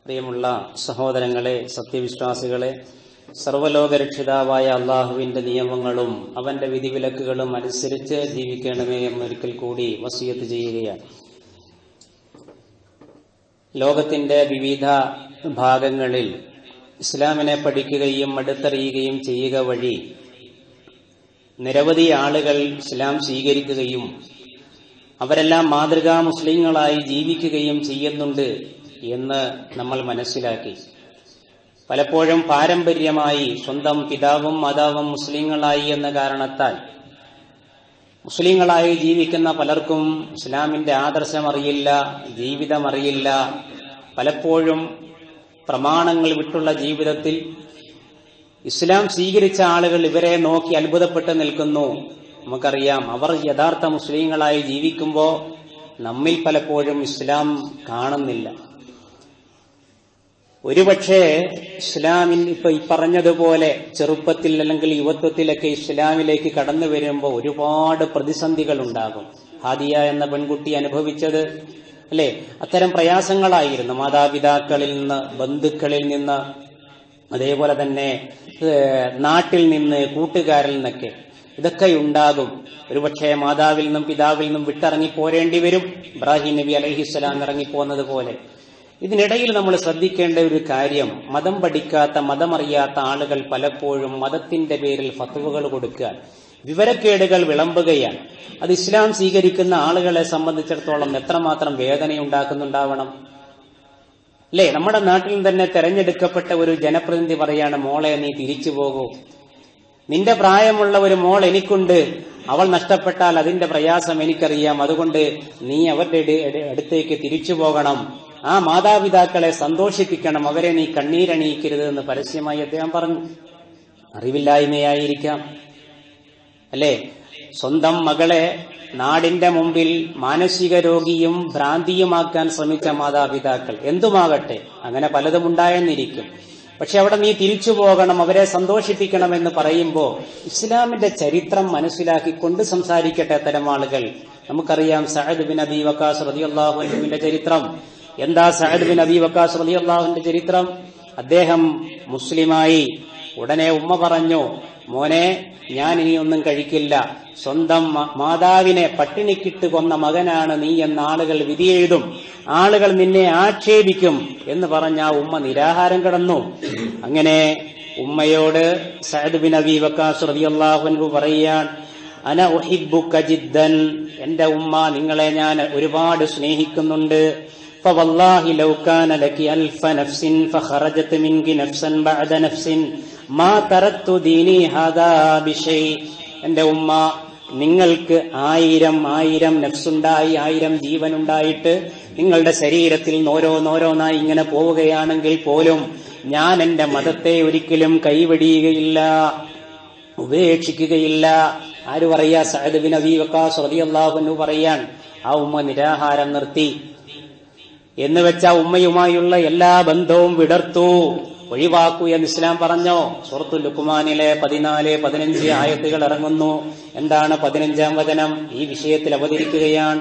പ്രിയമുള്ള സഹോദരങ്ങളെ സത്യവിശ്വാസികളെ സർവലോകരക്ഷിതാവായ അള്ളാഹുവിന്റെ നിയമങ്ങളും അവന്റെ വിധിവിലക്കുകളും അനുസരിച്ച് ജീവിക്കണമേ എന്നൊരിക്കൽ കൂടി വസിയത്ത് ചെയ്യുകയാണ് ലോകത്തിന്റെ വിവിധ ഭാഗങ്ങളിൽ ഇസ്ലാമിനെ പഠിക്കുകയും അടുത്തറിയുകയും ചെയ്യുക വഴി നിരവധി ആളുകൾ ഇസ്ലാം സ്വീകരിക്കുകയും അവരെല്ലാം മാതൃകാ മുസ്ലിങ്ങളായി ജീവിക്കുകയും ചെയ്യുന്നുണ്ട് എന്ന് നമ്മൾ മനസ്സിലാക്കി പലപ്പോഴും പാരമ്പര്യമായി സ്വന്തം പിതാവും മാതാവും മുസ്ലിങ്ങളായി എന്ന കാരണത്താൽ മുസ്ലിങ്ങളായി ജീവിക്കുന്ന പലർക്കും ഇസ്ലാമിന്റെ ആദർശം അറിയില്ല ജീവിതം അറിയില്ല പലപ്പോഴും പ്രമാണങ്ങൾ വിട്ടുള്ള ജീവിതത്തിൽ ഇസ്ലാം സ്വീകരിച്ച ആളുകൾ ഇവരെ നോക്കി അത്ഭുതപ്പെട്ട് നിൽക്കുന്നു നമുക്കറിയാം അവർ യഥാർത്ഥ മുസ്ലിങ്ങളായി ജീവിക്കുമ്പോൾ നമ്മിൽ പലപ്പോഴും ഇസ്ലാം കാണുന്നില്ല ഒരുപക്ഷെ ഇസ്ലാമിൽ ഇപ്പൊ ഈ പറഞ്ഞതുപോലെ ചെറുപ്പത്തിൽ അല്ലെങ്കിൽ യുവത്വത്തിലൊക്കെ ഇസ്ലാമിലേക്ക് കടന്നു വരുമ്പോൾ ഒരുപാട് പ്രതിസന്ധികൾ ഉണ്ടാകും ഹാദിയ എന്ന പെൺകുട്ടി അനുഭവിച്ചത് അല്ലെ അത്തരം പ്രയാസങ്ങളായിരുന്നു മാതാപിതാക്കളിൽ നിന്ന് ബന്ധുക്കളിൽ നിന്ന് അതേപോലെ തന്നെ നാട്ടിൽ നിന്ന് കൂട്ടുകാരിൽ നിന്നൊക്കെ ഇതൊക്കെ ഉണ്ടാകും ഒരുപക്ഷെ മാതാവിൽ നിന്നും പിതാവിൽ നിന്നും വിട്ടിറങ്ങി പോരേണ്ടി വരും ഇബ്രാഹിം നബി അലഹിസ്സലാം ഇറങ്ങിപ്പോന്നത് പോലെ ഇതിനിടയിൽ നമ്മൾ ശ്രദ്ധിക്കേണ്ട ഒരു കാര്യം മതം പഠിക്കാത്ത മതമറിയാത്ത ആളുകൾ പലപ്പോഴും മതത്തിന്റെ പേരിൽ ഫത്തുവകൾ കൊടുക്കുക വിവരക്കേടുകൾ വിളമ്പുകയാണ് അത് ഇസ്ലാം സ്വീകരിക്കുന്ന ആളുകളെ സംബന്ധിച്ചിടത്തോളം എത്രമാത്രം വേദനയുണ്ടാക്കുന്നുണ്ടാവണം അല്ലേ നമ്മുടെ നാട്ടിൽ തന്നെ തെരഞ്ഞെടുക്കപ്പെട്ട ഒരു ജനപ്രതിനിധി പറയാണ് മോളെ നീ തിരിച്ചു പോകൂ നിന്റെ പ്രായമുള്ള ഒരു മോൾ എനിക്കുണ്ട് അവൾ നഷ്ടപ്പെട്ടാൽ അതിന്റെ പ്രയാസം എനിക്കറിയാം അതുകൊണ്ട് നീ അവരുടെ അടുത്തേക്ക് തിരിച്ചു പോകണം ആ മാതാപിതാക്കളെ സന്തോഷിപ്പിക്കണം അവരെ നീ കണ്ണീരണിയിക്കരുത് എന്ന് പരസ്യമായി അദ്ദേഹം പറഞ്ഞു അറിവില്ലായ്മയായിരിക്കാം അല്ലേ സ്വന്തം മകളെ നാടിന്റെ മുമ്പിൽ മാനസിക രോഗിയും ഭ്രാന്തിയുമാക്കാൻ ശ്രമിച്ച മാതാപിതാക്കൾ എന്തുമാകട്ടെ അങ്ങനെ പലതും ഉണ്ടായെന്നിരിക്കും പക്ഷെ അവിടെ നീ തിരിച്ചു പോകണം അവരെ സന്തോഷിപ്പിക്കണം എന്ന് പറയുമ്പോൾ ഇസ്ലാമിന്റെ ചരിത്രം മനസ്സിലാക്കിക്കൊണ്ട് സംസാരിക്കട്ടെ അത്തരം ആളുകൾ നമുക്കറിയാം സഹദ് ബിൻ അബി വക്കാസ് റതി അള്ളാഹുവിന്റെ ചരിത്രം എന്താ സഹദ് ബിൻ അബി വക്കാസ് റതി അള്ളാഹുവിന്റെ ചരിത്രം അദ്ദേഹം മുസ്ലിമായി ഉടനെ ഉമ്മ പറഞ്ഞു മോനെ ഞാൻ ഇനിയൊന്നും കഴിക്കില്ല സ്വന്തം മാതാവിനെ പട്ടിണിക്കിട്ട് കൊന്ന മകനാണ് നീ എന്ന ആളുകൾ വിധിയെഴുതും ആളുകൾ നിന്നെ ആക്ഷേപിക്കും എന്ന് പറഞ്ഞ ആ ഉമ്മ നിരാഹാരം കിടന്നു അങ്ങനെ ഉമ്മയോട് സഅദ് ബിൻ അബി വക്കാസ് റളിയല്ലാഹു പറയാൻ അന ഉഹിബ്ബുക ജിദ്ദൻ എന്റെ ഉമ്മ നിങ്ങളെ ഞാൻ ഒരുപാട് സ്നേഹിക്കുന്നുണ്ട് فوالله لو كان لك ألف نفس فخرجت منك نفسا بعد نفس ما تركت ديني هذا بشيء എന്റെ ഉമ്മ നിങ്ങൾക്ക് ആയിരം ആയിരം നഫ്സുണ്ടായി ആയിരം ജീവനുണ്ടായിട്ട് നിങ്ങളുടെ ശരീരത്തിൽ ഓരോന്നോരോന്നായി ഇങ്ങനെ പോവുകയാണെങ്കിൽ പോലും ഞാൻ എന്റെ മതത്തെ ഒരിക്കലും കൈവെടിയുകയില്ല ഉപേക്ഷിക്കുകയില്ല ആര് പറയാ സഹദ് ബിൻ അബി വക്കാസ് റളിയല്ലാഹു പറയാൻ ആ ഉമ്മ നിരാഹാരം നിർത്തി എന്ന് വെച്ച ഉമ്മയുമായുള്ള എല്ലാ ബന്ധവും വിടർത്തു ഒഴിവാക്കൂ എന്ന് ഇസ്ലാം പറഞ്ഞോ സുഹൃത്തു ലുക്കുമാനിലെ പതിനാല് പതിനഞ്ച് ആയത്തുകൾ ഇറങ്ങുന്നു എന്താണ് പതിനഞ്ചാം വചനം ഈ വിഷയത്തിൽ അവതരിക്കുകയാണ്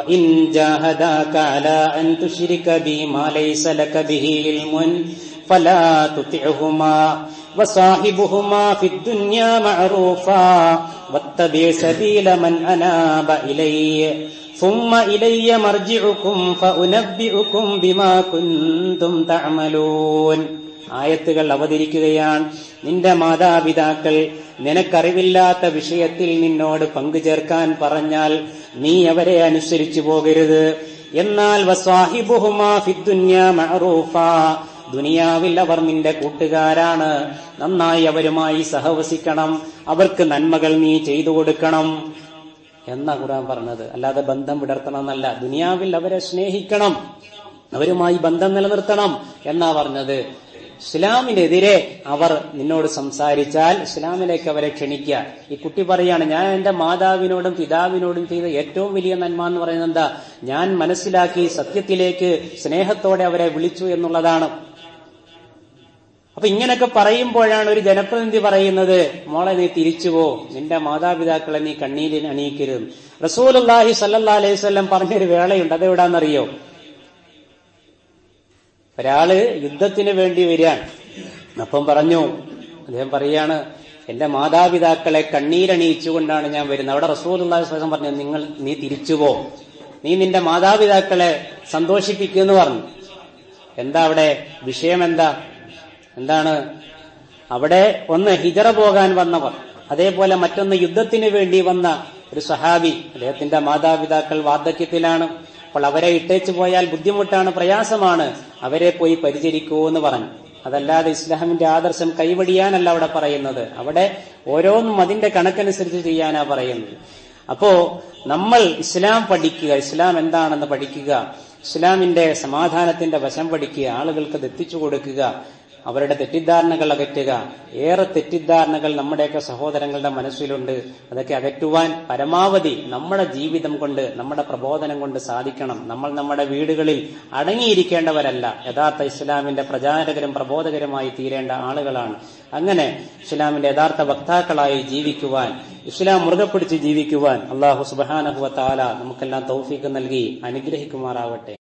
فلا تطعهما وصاحبهما في الدنيا معروفا واتبع سبيل من أناب إلي ثم إلي مرجعكم فأنبئكم بما كنتم تعملون ആയത്തുകൾ അവതരിക്കുകയാണ് നിന്റെ മാതാപിതാക്കൾ നിനക്കറിവില്ലാത്ത വിഷയത്തിൽ നിന്നോട് പങ്കുചേർക്കാൻ പറഞ്ഞാൽ നീ അവരെ അനുസരിച്ചു പോകരുത് എന്നാൽ ദുനിയാവിൽ അവർ നിന്റെ കൂട്ടുകാരാണ് നന്നായി അവരുമായി സഹവസിക്കണം അവർക്ക് നന്മകൾ നീ ചെയ്തു കൊടുക്കണം എന്നാ ഖുർആൻ പറഞ്ഞത് അല്ലാതെ ബന്ധം വിടർത്തണം എന്നല്ല ദുനിയാവിൽ അവരെ സ്നേഹിക്കണം അവരുമായി ബന്ധം നിലനിർത്തണം എന്നാ പറഞ്ഞത് ഇസ്ലാമിനെതിരെ അവർ നിന്നോട് സംസാരിച്ചാൽ ഇസ്ലാമിലേക്ക് അവരെ ക്ഷണിക്കുക ഈ കുട്ടി പറയാണ് ഞാൻ എന്റെ മാതാവിനോടും പിതാവിനോടും ചെയ്ത ഏറ്റവും വലിയ നന്മ എന്ന് പറയുന്നത് എന്താ ഞാൻ മനസ്സിലാക്കി സത്യത്തിലേക്ക് സ്നേഹത്തോടെ അവരെ വിളിച്ചു എന്നുള്ളതാണ് അപ്പൊ ഇങ്ങനൊക്കെ പറയുമ്പോഴാണ് ഒരു ജനപ്രതിനിധി പറയുന്നത് മോളെ നീ തിരിച്ചുപോ നിന്റെ മാതാപിതാക്കളെ നീ കണ്ണീരിൽ അണിയിക്കരുത് റസൂലുല്ലാഹി സല്ലാ അലൈഹി സ്വല്ലം പറഞ്ഞൊരു വേളയുണ്ട് അതെവിടാന്നറിയോ ഒരാള് യുദ്ധത്തിന് വേണ്ടി വരികയാണ് അപ്പം പറഞ്ഞു അദ്ദേഹം പറയാണ് എന്റെ മാതാപിതാക്കളെ കണ്ണീരണിയിച്ചുകൊണ്ടാണ് ഞാൻ വരുന്നത് അവിടെ റസൂൽ സ്വലം പറഞ്ഞു നിങ്ങൾ നീ തിരിച്ചുപോ നീ നിന്റെ മാതാപിതാക്കളെ സന്തോഷിപ്പിക്കുമെന്ന് പറഞ്ഞു എന്താ അവിടെ വിഷയം എന്താ എന്താണ് അവിടെ ഒന്ന് ഹിജറ പോകാൻ വന്നവർ അതേപോലെ മറ്റൊന്ന് യുദ്ധത്തിന് വേണ്ടി വന്ന ഒരു സഹാബി അദ്ദേഹത്തിന്റെ മാതാപിതാക്കൾ വാർദ്ധക്യത്തിലാണ് അപ്പോൾ അവരെ ഇട്ടേച്ചു പോയാൽ ബുദ്ധിമുട്ടാണ് പ്രയാസമാണ് അവരെ പോയി പരിചരിക്കൂ എന്ന് പറഞ്ഞു അതല്ലാതെ ഇസ്ലാമിന്റെ ആദർശം കൈവടിയാനല്ല അവിടെ പറയുന്നത് അവിടെ ഓരോന്നും അതിന്റെ കണക്കനുസരിച്ച് ചെയ്യാനാ പറയുന്നത് അപ്പോ നമ്മൾ ഇസ്ലാം പഠിക്കുക ഇസ്ലാം എന്താണെന്ന് പഠിക്കുക ഇസ്ലാമിന്റെ സമാധാനത്തിന്റെ വശം പഠിക്കുക ആളുകൾക്ക് അത് എത്തിച്ചു കൊടുക്കുക അവരുടെ തെറ്റിദ്ധാരണകൾ അകറ്റുക ഏറെ തെറ്റിദ്ധാരണകൾ നമ്മുടെയൊക്കെ സഹോദരങ്ങളുടെ മനസ്സിലുണ്ട് അതൊക്കെ അകറ്റുവാൻ പരമാവധി നമ്മുടെ ജീവിതം കൊണ്ട് നമ്മുടെ പ്രബോധനം കൊണ്ട് സാധിക്കണം നമ്മൾ നമ്മുടെ വീടുകളിൽ അടങ്ങിയിരിക്കേണ്ടവരല്ല യഥാർത്ഥ ഇസ്ലാമിന്റെ പ്രചാരകരും പ്രബോധകരുമായി തീരേണ്ട ആളുകളാണ് അങ്ങനെ ഇസ്ലാമിന്റെ യഥാർത്ഥ വക്താക്കളായി ജീവിക്കുവാൻ ഇസ്ലാം മുറുകെ പിടിച്ച് ജീവിക്കുവാൻ അള്ളാഹു സുബാനഹുവ താല നമുക്കെല്ലാം തൗഫീക്ക് നൽകി അനുഗ്രഹിക്കുമാറാവട്ടെ